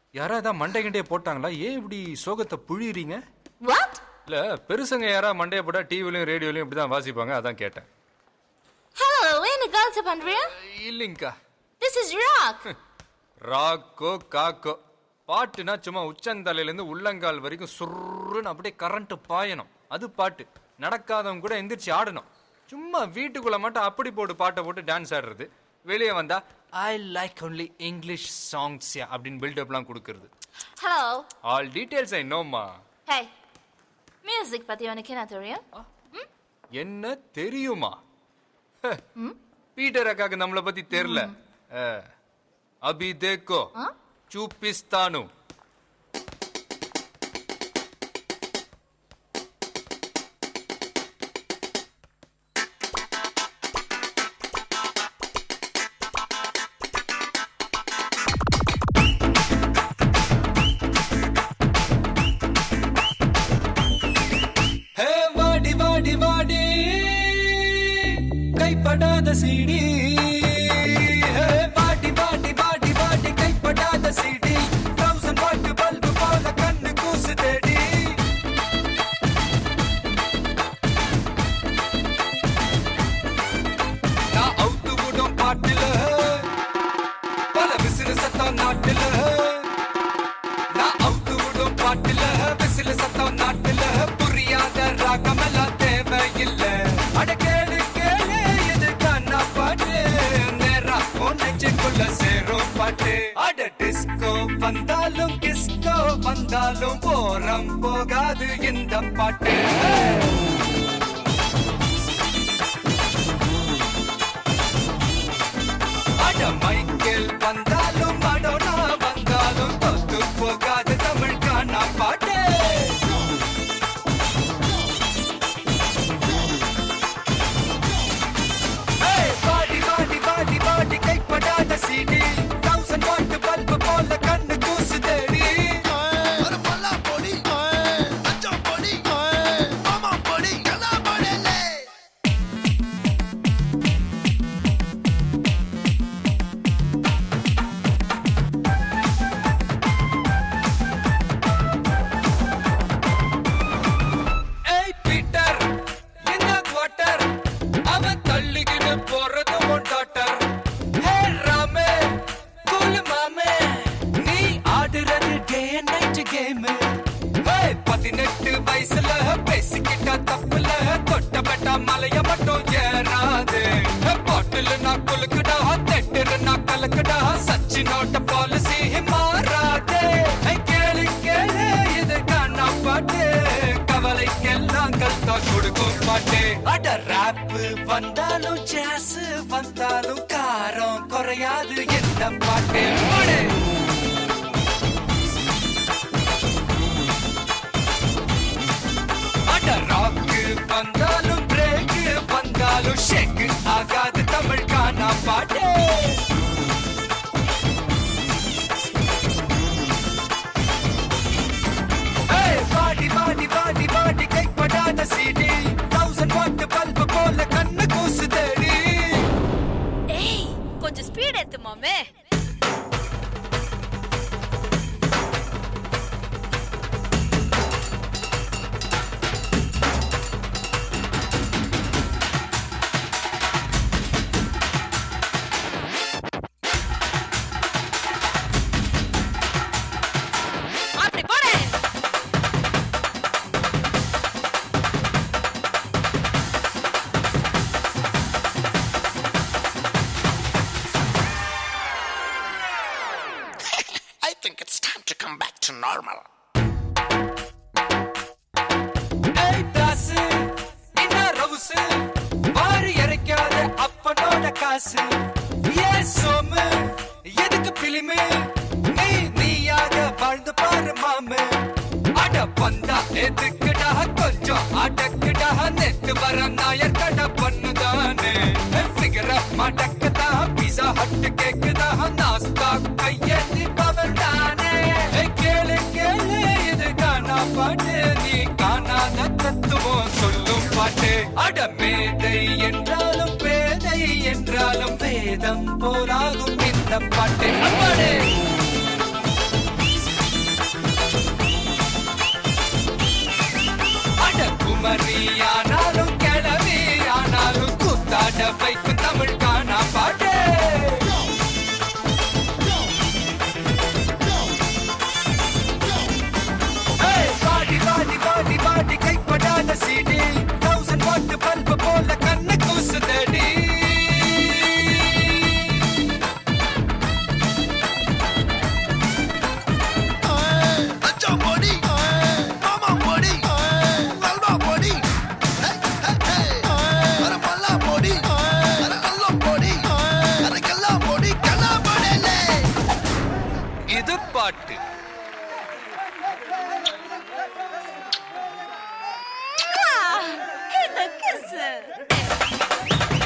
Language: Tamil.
யாராவது மண்டை கிண்டைய போட்டாங்களா ஏன் இப்படி சோகத்தை புழியுறீங்க What? இல்ல பெருசங்க யாரா மண்டைய போட்டா டிவிலையும் ரேடியோலையும் இப்படிதான் வாசிப்பாங்க அதான் கேட்டேன் Hello, என்ன கலத்து பண்றியா? இல்லைங்கக்கா This is rock. ராக்கோ காக்கோ பாட்டுனா சும்மா உச்சந்தலையில இருந்து உள்ளங்கால் வரைக்கும் சுருன்னு அப்படியே கரண்ட் பாயணும் அது பாட்டு நடக்காதவங்க கூட எந்திரிச்சு ஆடணும் சும்மா வீட்டுக்குள்ள மட்டும் அப்படி போட்டு பாட்டை போட்டு டான்ஸ் ஆடுறது வெளியே வந்தா I like only English songs அப்படின்னு பில்டப்லாம் கொடுக்கறது Hello. ஆல் டீடைல்ஸ் ஐ நோமா Hey. Music பத்தி உனக்கு என்ன தெரியும்? என்ன தெரியுமா ஹ, பீட்டர் அக்காக்கு நம்மளை பத்தி தெரியல அஹ், அபி தேக்கோ சூப்பிஸ்தானு ஹே வாடி வாடி வாடி கைப்படாத சீடி ஹே வாடி வாடி வாடி வாடி கைப்படாத சீடி தௌசண்ட் வாட்டு பல்பு போல கண்ணு கூசு தேடி நான் அவுத்து விடும் பாட்டுல பல விசிறு சத்தம் நாட்டுல நான் அவுத்து விடும் பாட்டுல விசில சத்தம் நாட்டுல புரியாத ராகமெல்லாம் தேவையில்ல அட கேளு கேளு இது கண்ணா பாட்டு நேரா உன் நெஞ்சுக்குள்ள சேரும் பாட்டு அட டிஸ்கோ வந்தாலும் கிஸ்கோ வந்தாலும் போரம் போகாது இந்த பாட்டு அட மைக்கேல் வந்தாலும் மடோனா வந்தாலும் தொத்து போகாது தமிழ் காணா பாட்டு ஏய், பாடி பாடி பாடி பாடி கைப்படாத சீடி தௌசண்ட் வாட்டு பல்பு போல கண்ணு கூசு தேடி ஏய் பீட்டர் என்ன குவார்ட்டர் அவன் தள்ளிக்கிட்டு போறது உன் டாட்டர் ஹே ராமே கூல் மாமே நீ ஆடுறது day and night game hey பதினெட்டு வயசுல பேசிக்கிட்டா தப்புல தொட்டப்பட்டா மலைய மட்டும் ஏறாது பாட்டில் நான் குலுக்குடா தெட்டுரு நான் கலக்குடா சச்சினோட பாலிசி மாறாதே ஹே, கேளு கேளு இது காணா பாட்டு கவலைக்கெல்லாம் கல்தா கொடுக்கும் பாட்டு அட ராப் வந்தாலும் ஜாஸ் வந்தாலும் காரம் குறையாது எந்த பாட்டு போடு. அட ராக் வந்தாலும் பிரேக் வந்தாலும் ஷேக் ஆகாது தமிழ் காணா பாட்டு ஏய், வாடி வாடி வாடி வாடி கைப்படாத சீடி தௌசண்ட் வாட்டு பல்பு போல கண்ணு கூசு தேடி ஏய் கொஞ்சம் ஸ்பீட் ஏத்து மாமே அப்படி போடு I think it's time to come back to normal. ஏய் தாசு என்ன ரவுசு வாரி இறைக்காத அப்பனோட காசு ஏ சோமு எதுக்கு பிலிமு நீ நீயாக வாழ்ந்து பாரு மாமு அட பந்தா எதுக்குடா கொஞ்சம் அடக்குடா நெத்து வர நாயர் கடை பண்ணுதானே ஃபிகர மடக்குதா பீஸா ஹட்டு கேக்குதா நாஸ்தா கையேந்தி பவர் தானே ஏய், கேளு கேளு இது காணா பாட்டு நீ காணாத தத்துவம் சொல்லும் பாட்டு அட மேதை என்றாலும் பேதை என்றாலும் வேதம் போலாகும் இந்த பாட்டு அம்மாடே குமரி ஆனாலும் கிளவி ஆனாலும் கூத்தாட வைக்கும் தமிழ் காணா பாட்டு ஏய், பாடி பாடி பாடி பாடி கைப்படாத சீடி தௌசண்ட் வாட் பல்பு போல கண்ணு கூசுதடி அச்சா பொடி மாமா பொடி நல்வா பொடி அர பல்லா பொடி அர அல்ல பொடி அர கல்லா பொடி கல்லா பொடிலே இது பாட்டு இந்த கிஸ்